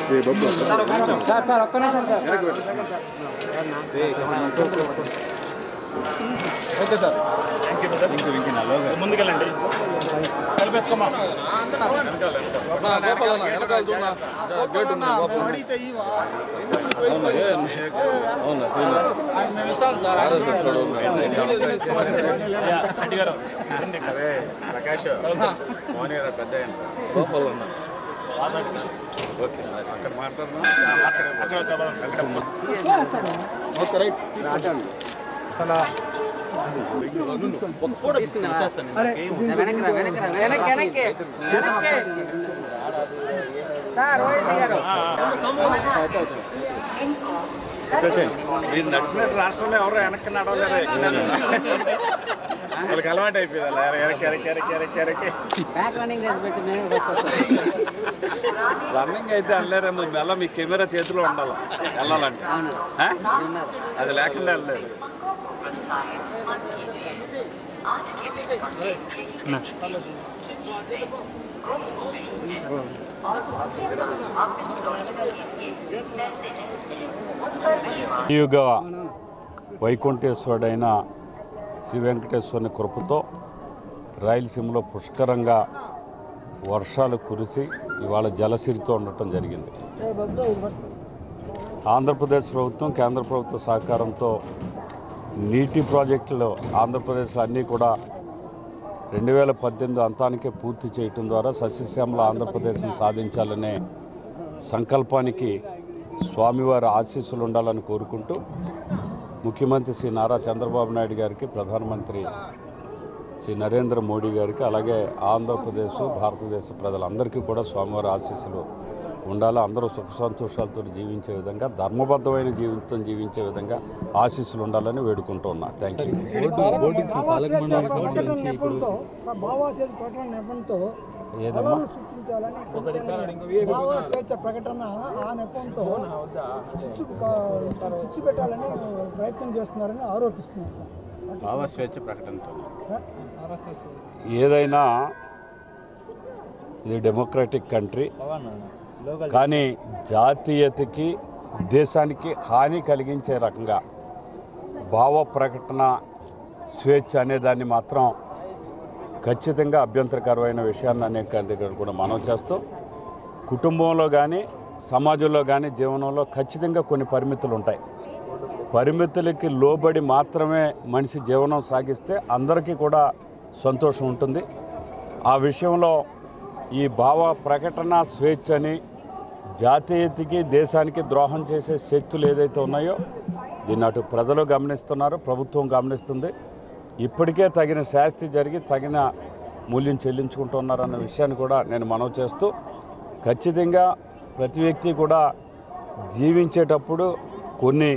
ఏ బాబు sir sir ఒక్క నిమిషం sir వెనక్కి పెట్టు. ఓకే సార్ ముందుకెళ్ళండి కలిపేసుకోమా గోపాల్ అన్న వెనకాల చూడన్నా గేట్ ఉంది గోపాల్ అవునా ఏ అవునా సీనియర్ ఆర్ఎస్ఎస్ కూడా ఉన్నాడు రెడ్డి గారు అరే ప్రకాష్ ఫోన్ ఇవ్వరా పెద్ద ఆయన. గోపాల్ అన్న ఓకే అక్కడ మాట్లాడదాం ఓకే రైట్ మీరు నడిచినట్టు రాష్ట్రంలో ఎవరు వెనక్కి నడవలేరు వాళ్ళకి అలవాటు అయిపోయింది అలా ఎరకి ఎరకి ఎరకి ఎరకి ఎరకి బ్యాక్ రన్నింగ్ రేస్ పెట్టి మేము ఫస్ట్ వస్తాం రన్నింగ్ అయితే వెళ్ళలేరేమో మెల్ల మీ కెమెరా చేతిలో ఉండాలి వెళ్ళాలంటే అవును ఆ? ఉన్నారు అది లేకుండా వెళ్ళలేదు యుగ వైకుంఠేశ్వరుడైన శ్రీ వెంకటేశ్వరుని కృపతో రాయలసీమలో పుష్కరంగా వర్షాలు కురిసి ఇవాళ జలసిరితో ఉండటం జరిగింది ఆంధ్రప్రదేశ్ ప్రభుత్వం కేంద్ర ప్రభుత్వ సహకారంతో నీటి ప్రాజెక్టులు ఆంధ్రప్రదేశ్లో అన్నీ కూడా రెండు వేల పద్దెనిమిది అంతానికే పూర్తి చేయటం ద్వారా సస్యశ్యామల ఆంధ్రప్రదేశ్ని సాధించాలనే సంకల్పానికి స్వామివారి ఆశీస్సులు ఉండాలని కోరుకుంటూ ముఖ్యమంత్రి శ్రీ నారా చంద్రబాబు నాయుడు గారికి ప్రధానమంత్రి శ్రీ నరేంద్ర మోడీ గారికి అలాగే ఆంధ్రప్రదేశ్ భారతదేశ ప్రజలందరికీ కూడా స్వామివారి ఆశీస్సులు ఉండాలి అందరూ సుఖ సంతోషాలతో జీవించే విధంగా ధర్మబద్ధమైన జీవితం జీవించే విధంగా ఆశీస్సులు ఉండాలని వేడుకుంటూ ఉన్నా థ్యాంక్ యూ పాలక మండలికి సంబంధించి ఇప్పుడు భావాచేత ప్రకటన నెపంతో ఏదమ్మా అలలు సృష్టించాలని భావ స్వేచ్ఛ ప్రకటన ఆ నెపంతో చిచ్చు క- చిచ్చు పెట్టాలని ప్రయత్నం చేస్తున్నారని ఆరోపిస్తున్నారు సార్ భావ స్వేచ్ఛ ప్రకటనతో సార్ ఏదైనా ఇది డెమోక్రటిక్ కంట్రీ కానీ జాతీయతకి దేశానికి హాని కలిగించే రకంగా భావ ప్రకటన స్వేచ్ఛ అనే దాన్ని మాత్రం ఖచ్చితంగా అభ్యంతరకరమైన విషయాన్ని అనేక దగ్గర కూడా మనం చేస్తూ కుటుంబంలో కానీ సమాజంలో కానీ జీవనంలో ఖచ్చితంగా కొన్ని పరిమితులు ఉంటాయి పరిమితులకి లోబడి మాత్రమే మనిషి జీవనం సాగిస్తే అందరికీ కూడా సంతోషం ఉంటుంది ఆ విషయంలో ఈ భావ ప్రకటన స్వేచ్ఛని జాతీయతకి దేశానికి ద్రోహం చేసే శక్తులు ఏదైతే ఉన్నాయో దీన్ని అటు ప్రజలు గమనిస్తున్నారు ప్రభుత్వం గమనిస్తుంది ఇప్పటికే తగిన శాస్తి జరిగి తగిన మూల్యం చెల్లించుకుంటున్నారన్న విషయాన్ని కూడా నేను మనవి చేస్తూ ఖచ్చితంగా ప్రతి వ్యక్తి కూడా జీవించేటప్పుడు కొన్ని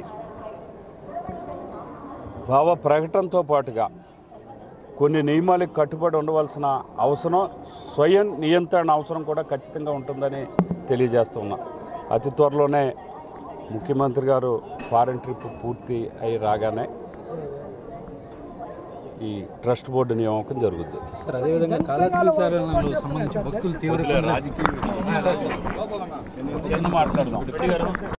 భావ ప్రకటనతో పాటుగా కొన్ని నియమాలకు కట్టుబడి ఉండవలసిన అవసరం స్వయం నియంత్రణ అవసరం కూడా ఖచ్చితంగా ఉంటుందని తెలియజేస్తున్నా అతి త్వరలోనే ముఖ్యమంత్రి గారు ఫారెన్ ట్రిప్ పూర్తి అయి రాగానే ఈ ట్రస్ట్ బోర్డు నియామకం జరుగుద్ది సార్ అదేవిధంగా కాళహస్తి చారణంలో సంబంధించి భక్తులు తీవ్ర రాజకీయ గోపాల్ అన్న మాట్లాడదాం